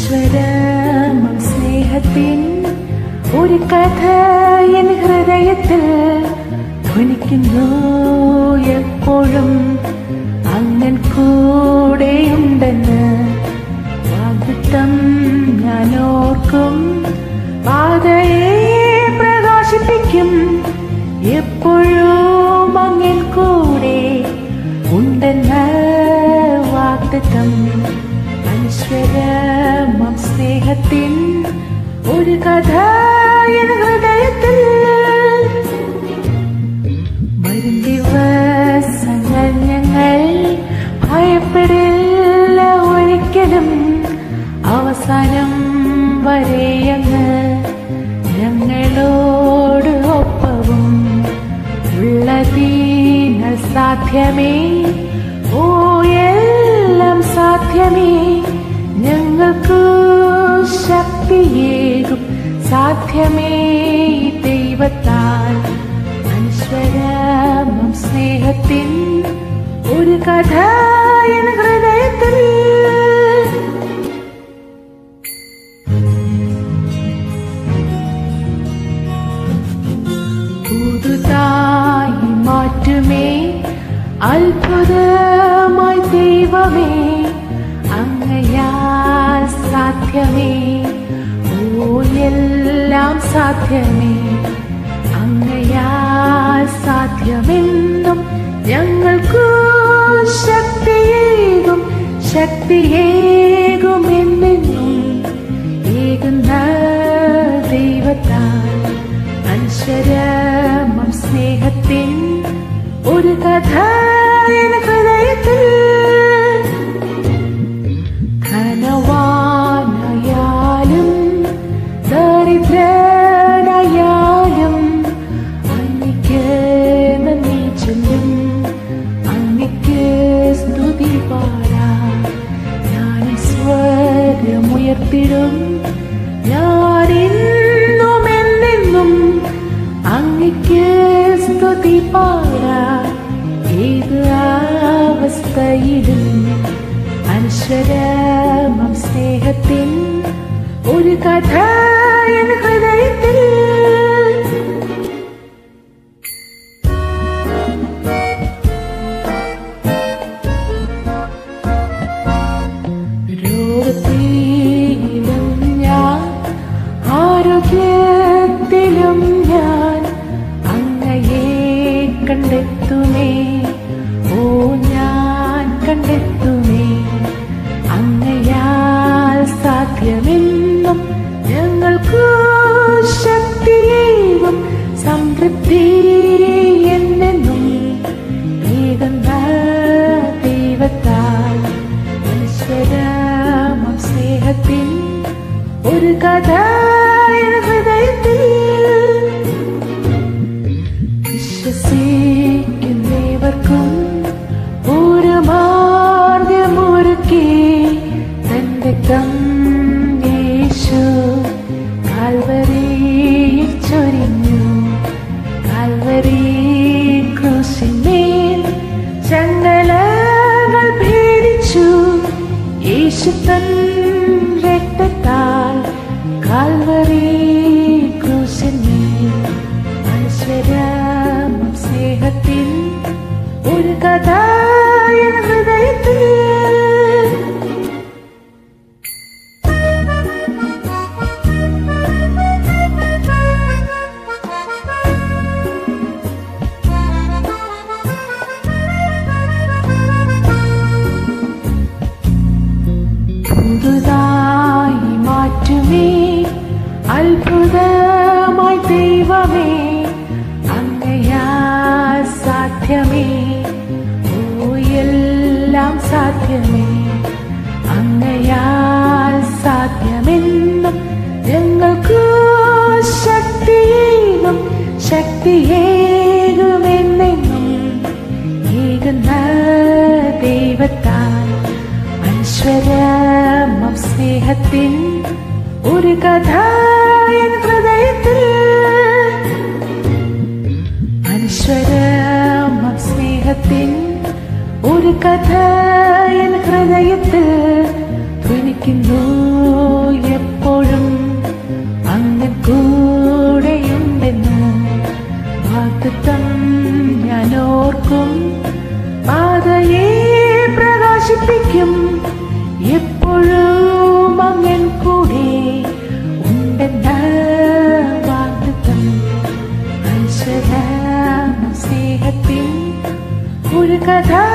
അനശ്വരമം സ്നേഹത്തിൻ ഒരു കഥ എൻ ഹൃദയത്തിൽ ധ്വനിക്കുന്നു എപ്പോഴും അങ്ങൻ കൂടെയുണ്ടെന്ന് വാഗ്ദത്തം ഞാൻ ഓർക്കും പാതയെ പ്രകാശിപ്പിക്കും എപ്പോഴും അങ്ങൻ കൂടെ ഉണ്ടെന്ന് വാഗ്ദത്തം അനശ്വരമം സ്നേഹത്തിൻ ഒരു കഥ എൻ ഹൃദയത്തിൽ വരും ദിവസങ്ങൾ ഞങ്ങൾ ഭയപ്പെടില്ല ഒരിക്കലും അവസാനം വരെയങ്ങ് ഞങ്ങളോട് ഒപ്പവും ഉള്ളതീന സാധ്യമേ ഓ എല്ലാം സാധ്യമേ ഞങ്ങൾക്ക് ശക്തിയേകും സാധ്യമേ ദൈവത്താൽ അനശ്വരമം സ്നേഹത്തിൻ ഒരു കഥ എൻ ഹൃദയത്തിൽ പുതുതായി മാറ്റുമേ അത്ഭുതമായി ദൈവമേ അങ്ങയാൽ സാധ്യമേ ഓ എല്ലാം സാധ്യമേ അങ്ങയാൽ സാധ്യമെന്നും ഞങ്ങൾക്കു ശക്തിയേകും ശക്തിയേകും എന്നെന്നും ഏകുന്ന ദൈവത്താൽ അൻശരമം സ്നേഹത്തിൻ ഒരു കഥ എൻ ഹൃദയത്തിൽ ധനവാനായാലും ദരിദ്രനായാലും അങ്ങയ്ക്ക് നന്ദി ചൊല്ലും അങ്ങയ്ക്ക് സ്തുതി പാടാം ഞാനും സ്വരമുയർത്തിടും ഞാനിന്നും എന്നെന്നും അങ്ങയ്ക്ക് സ്തുതി പാടാം ഏത് അവസ്ഥയിലും അനശ്വരമം സ്നേഹത്തിൻ ഒരു കഥ എൻ ഹൃദയത്തിൽ രോഗത്തിലും ഞാൻ ആരോഗ്യത്തിലും ഞാൻ അങ്ങയെ കണ്ടെത്തുമേ ഓ ഞാൻ കണ്ടെത്തുമേ അങ്ങയാൽ സാധ്യമെന്നും ഞങ്ങൾക്ക് ശക്തിയേകും സംതൃപ്തി എന്നെന്നും ഏകുന്ന ദൈവത്താൽ ഈശ്വരമം സ്നേഹത്തിൻ ഒരു കഥ എൻ ഹൃദയത്തിൽ വിശ്വസിക്കുന്നവർക്കും ഒരു മാർഗമൊരുക്കി തന്റെ യേശു കാൽവരിയിൽ ചൊരിഞ്ഞു കാൽവരി ക്രൂശിന്മേൽ ചങ്ങലകൾ ഭേദിച്ചു യേശു തൻ രക്തത്താൽ കാൽവരി ക്രൂശിന്മേൽ മനുഷ്യരാമം സ്നേഹത്തിൻ ഒരു കഥ എൻ ഹൃദയത്തിൽ പുതുതായി മാറ്റുമേ അത്ഭുതമായി ദൈവമേ അങ്ങയാ സാധ്യമേ ഓ എല്ലാം സാധ്യമേ അങ്ങയാൽ സാധ്യമെന്നും ഞങ്ങൾക്ക് ശക്തിയേകും ശക്തിയേകുമെന്നെന്നും ഏകുന്ന ദൈവത്താൽ അനശ്വരമം സ്നേഹത്തിൻ ഒരു കഥ എൻ ഹൃദയത്തിൽ അനശ്വരമം സ്നേഹത്തിൻ ഒരു കഥ എൻ ഹൃദയത്തിൽ ധ്വനിക്കുന്നു കൂടെയുണ്ടെന്നു വാഗ്ദത്തം ഞാൻ ഓർക്കും പാതയെ പ്രകാശിപ്പിക്കും എപ്പോഴും അങ്ങൻ കൂടെ ഉണ്ടെന്ന വാഗ്ദത്തം ഐശ്വര്യ സ്നേഹത്തിൻ ഒരു കഥ